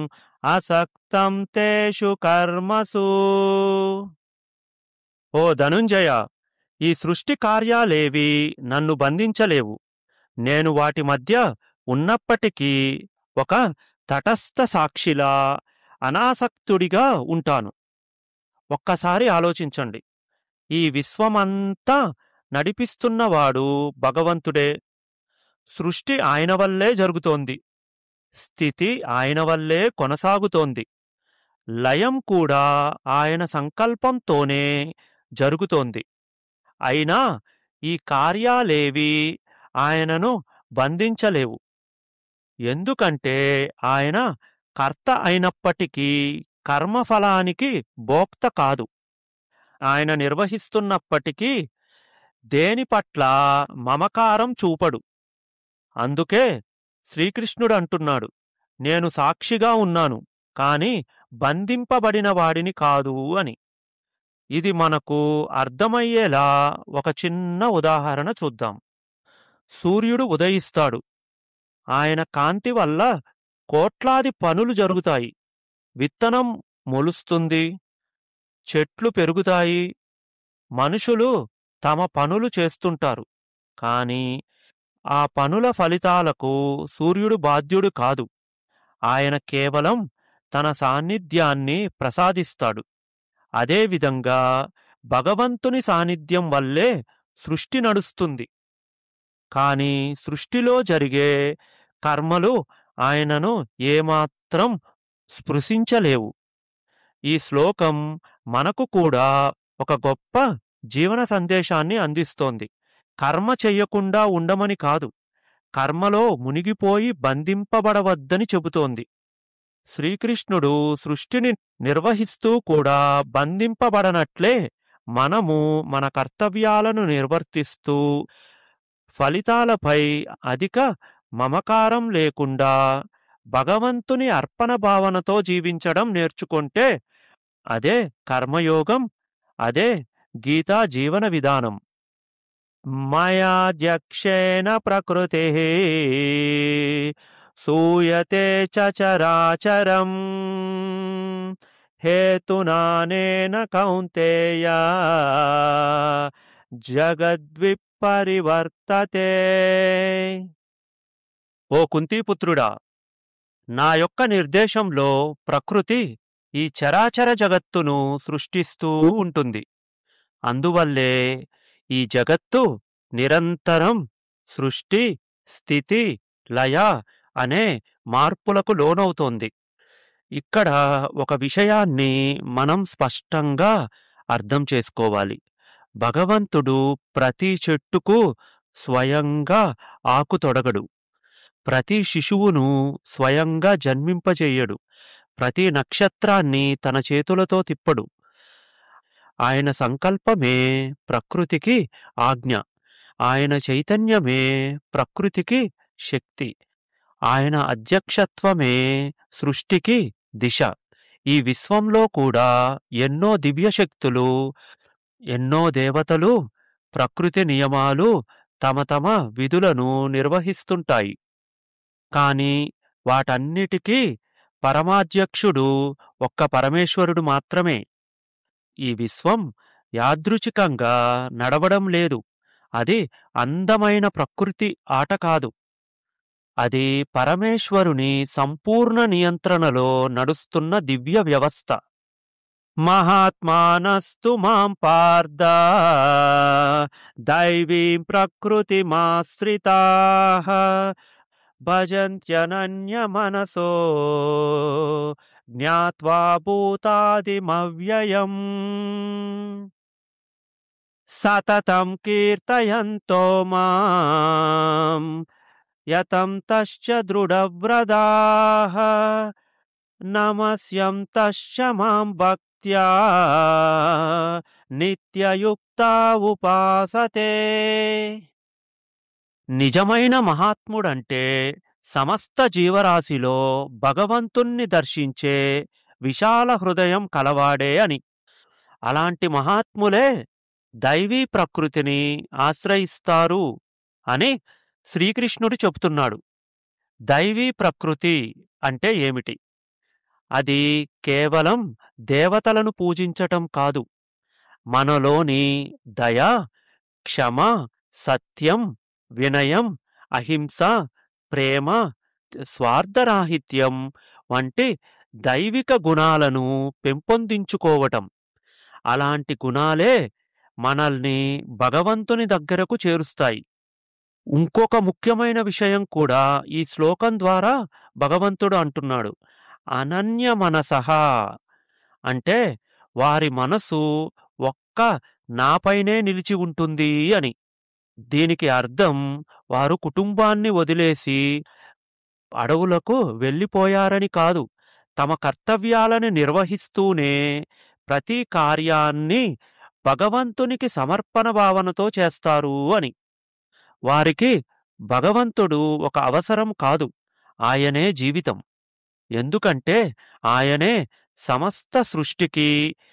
అసక్తం తేషు కర్మసు ఓ ధనుంజయ ఈ సృష్టి కార్యాలేవి నన్ను బంధించలేవు నేను వాటి మధ్య ఉన్నప్పటికీ ఒక తటస్థ సాక్షిలా అనాసక్తుడిగా ఉంటాను ఒక్కసారి ఆలోచించండి ఈ విశ్వమంతా నడిపిస్తున్నవాడు భగవంతుడే సృష్టి ఆయన వల్లే జరుగుతోంది స్థితి ఆయన వల్లే కొనసాగుతోంది లయం కూడా ఆయన సంకల్పంతోనే జరుగుతోంది అయినా ఈ కార్యాలేవి ఆయనను బంధించలేవు ఎందుకంటే ఆయన కర్త అయినప్పటికీ కర్మఫలానికి భోక్త కాదు ఆయన నిర్వహిస్తున్నప్పటికీ దేని పట్ల మమకారం చూపడు అందుకే శ్రీకృష్ణుడు అంటున్నాడు నేను సాక్షిగా ఉన్నాను కాని బంధింపబడిన వాడిని కాదు అని ఇది మనకు అర్థమయ్యేలా ఒక చిన్న ఉదాహరణ చూద్దాం సూర్యుడు ఉదయిస్తాడు ఆయన కాంతి వల్ల కోట్లాది పనులు జరుగుతాయి విత్తనం మొలుస్తుంది చెట్లు పెరుగుతాయి మనుషులు తమ పనులు చేస్తుంటారు కాని ఆ పనుల ఫలితాలకు సూర్యుడు బాధ్యుడు కాదు ఆయన కేవలం తన సాన్నిధ్యాన్ని ప్రసాదిస్తాడు అదేవిధంగా భగవంతుని సాన్నిధ్యం వల్లే సృష్టి నడుస్తుంది కాని సృష్టిలో జరిగే కర్మలు ఆయనను ఏమాత్రం స్పృశించలేవు ఈ శ్లోకం మనకు కూడా ఒక గొప్ప జీవన సందేశాన్ని అందిస్తోంది కర్మ చెయ్యకుండా ఉండమని కాదు కర్మలో మునిగిపోయి బంధింపబడవద్దని చెబుతోంది శ్రీకృష్ణుడు సృష్టిని నిర్వహిస్తూ కూడా బంధింపబడనట్లే మనము మన కర్తవ్యాలను నిర్వర్తిస్తూ ఫలితాలపై అధిక మమకారం లేకుండా భగవంతుని అర్పణ భావనతో జీవించడం నేర్చుకుంటే అదే కర్మయోగం అదే గీతా జీవన విధానం మయాధ్యక్షేణ ప్రకృతి సూయతే చ చరాచరం హేతునానేన కౌంతేయ జగద్విపరివర్తతే ఓ కుంతీపుత్రుడా నా యొక్క నిర్దేశంలో ప్రకృతి ఈ చరాచర జగత్తును సృష్టిస్తూ ఉంటుంది అందువల్లే ఈ జగత్తు నిరంతరం సృష్టి స్థితి లయ అనే మార్పులకు లోనవుతోంది ఇక్కడ ఒక విషయాన్ని మనం స్పష్టంగా అర్థం చేసుకోవాలి భగవంతుడు ప్రతి చెట్టుకు స్వయంగా ఆకు తొడగడు ప్రతి శిశువును స్వయంగా జన్మింపజేయడు ప్రతి నక్షత్రాన్ని తన చేతులతో తిప్పడు ఆయన సంకల్పమే ప్రకృతికి ఆజ్ఞ ఆయన చైతన్యమే ప్రకృతికి శక్తి ఆయన అధ్యక్షత్వమే సృష్టికి దిశ ఈ విశ్వంలో కూడా ఎన్నో దివ్యశక్తులు ఎన్నో దేవతలు ప్రకృతి నియమాలు తమ తమ విధులను నిర్వహిస్తుంటాయి కాని వాటన్నిటికీ పరమాధ్యక్షుడు ఒక్క పరమేశ్వరుడు మాత్రమే ఈ విశ్వం యాదృచ్ఛికంగా నడవడం లేదు అది అందమైన ప్రకృతి ఆట కాదు అది పరమేశ్వరుని సంపూర్ణ నియంత్రణలో నడుస్తున్న దివ్య వ్యవస్థ మహాత్మానస్తు మాం పార్థ దైవీం ప్రకృతిమాశ్రితా భజంత్యనన్య మనసో జ్ఞాత్వా భూతాదిమవ్యయం సతతం కీర్తయంతో మాం యతం తశ్చ దృఢవ్రదాః నమస్యం తశ్చ మాం భక్త్యా నిత్యయుక్తా ఉపాసతే నిజమైన మహాత్ముడంటే సమస్త జీవరాశిలో భగవంతుణ్ణి దర్శించే విశాల హృదయం కలవాడే అని అలాంటి మహాత్ములే దైవీ ప్రకృతిని ఆశ్రయిస్తారు అని శ్రీకృష్ణుడు చెబుతున్నాడు దైవీ ప్రకృతి అంటే ఏమిటి అది కేవలం దేవతలను పూజించటం కాదు మనలోని దయ క్షమ సత్యం వినయం అహింస ప్రేమ స్వార్థరాహిత్యం వంటి దైవిక గుణాలను పెంపొందించుకోవటం అలాంటి గుణాలే మనల్ని భగవంతుని దగ్గరకు చేరుస్తాయి ఇంకొక ముఖ్యమైన విషయం కూడా ఈ శ్లోకం ద్వారా భగవంతుడు అంటున్నాడు అనన్య మనసహ అంటే వారి మనసు ఒక్క నాపైనే నిలిచి ఉంటుంది అని దీనికి అర్థం వారు కుటుంబాన్ని వదిలేసి అడవులకు వెళ్ళిపోయారని కాదు తమ కర్తవ్యాలను నిర్వహిస్తూనే ప్రతి కార్యాన్ని భగవంతునికి సమర్పణ భావనతో చేస్తారు అని వారికి భగవంతుడు ఒక అవసరం కాదు ఆయనే జీవితం ఎందుకంటే ఆయనే సమస్త సృష్టికి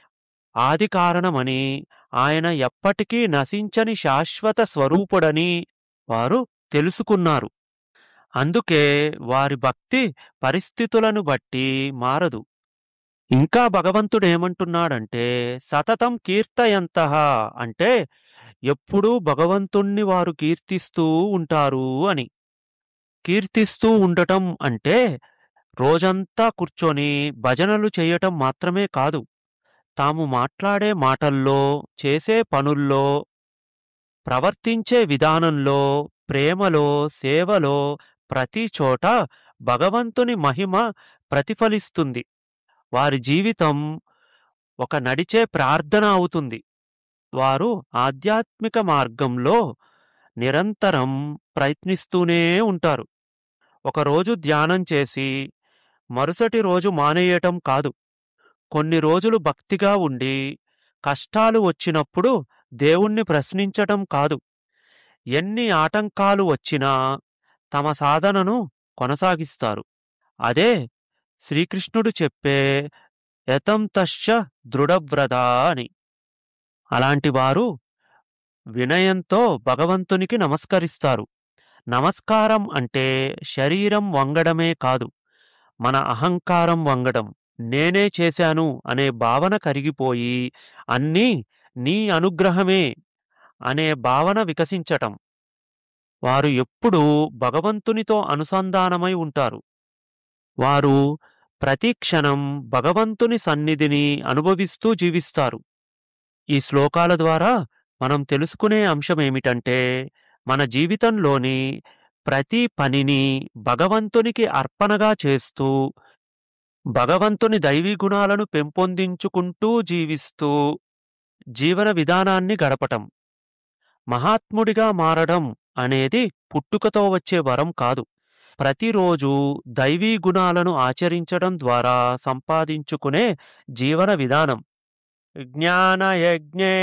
ఆది కారణమని ఆయన ఎప్పటికీ నశించని శాశ్వత స్వరూపుడని వారు తెలుసుకున్నారు అందుకే వారి భక్తి పరిస్థితులను బట్టి మారదు ఇంకా భగవంతుడేమంటున్నాడంటే సతతం కీర్తయంత అంటే ఎప్పుడూ భగవంతుణ్ణి వారు కీర్తిస్తూ ఉంటారు అని కీర్తిస్తూ ఉండటం అంటే రోజంతా కూర్చొని భజనలు చేయటం మాత్రమే కాదు తాము మాట్లాడే మాటల్లో చేసే పనుల్లో ప్రవర్తించే విధానంలో ప్రేమలో సేవలో ప్రతి చోట భగవంతుని మహిమ ప్రతిఫలిస్తుంది వారి జీవితం ఒక నడిచే ప్రార్థన అవుతుంది వారు ఆధ్యాత్మిక మార్గంలో నిరంతరం ప్రయత్నిస్తూనే ఉంటారు ఒకరోజు ధ్యానం చేసి మరుసటి రోజు మానేయటం కాదు కొన్ని రోజులు భక్తిగా ఉండి కష్టాలు వచ్చినప్పుడు దేవుణ్ణి ప్రశ్నించటం కాదు ఎన్ని ఆటంకాలు వచ్చినా తమ సాధనను కొనసాగిస్తారు అదే శ్రీకృష్ణుడు చెప్పే యతంతశ్చ దృఢవ్రత అని అలాంటి వారు వినయంతో భగవంతునికి నమస్కరిస్తారు నమస్కారం అంటే శరీరం వంగడమే కాదు మన అహంకారం వంగడం నేనే చేశాను అనే భావన కరిగిపోయి అన్నీ నీ అనుగ్రహమే అనే భావన వికసించటం వారు ఎప్పుడూ భగవంతునితో అనుసంధానమై ఉంటారు వారు ప్రతి క్షణం భగవంతుని సన్నిధిని అనుభవిస్తూ జీవిస్తారు ఈ శ్లోకాల ద్వారా మనం తెలుసుకునే అంశమేమిటంటే మన జీవితంలోని ప్రతి పనిని భగవంతునికి అర్పణగా చేస్తూ భగవంతుని దైవీ గుణాలను పెంపొందించుకుంటూ జీవిస్తూ జీవన విధానాన్ని గడపటం మహాత్ముడిగా మారడం అనేది పుట్టుకతో వచ్చే వరం కాదు ప్రతిరోజు దైవీ గుణాలను ఆచరించడం ద్వారా సంపాదించుకునే జీవన విధానం జ్ఞానయజ్ఞే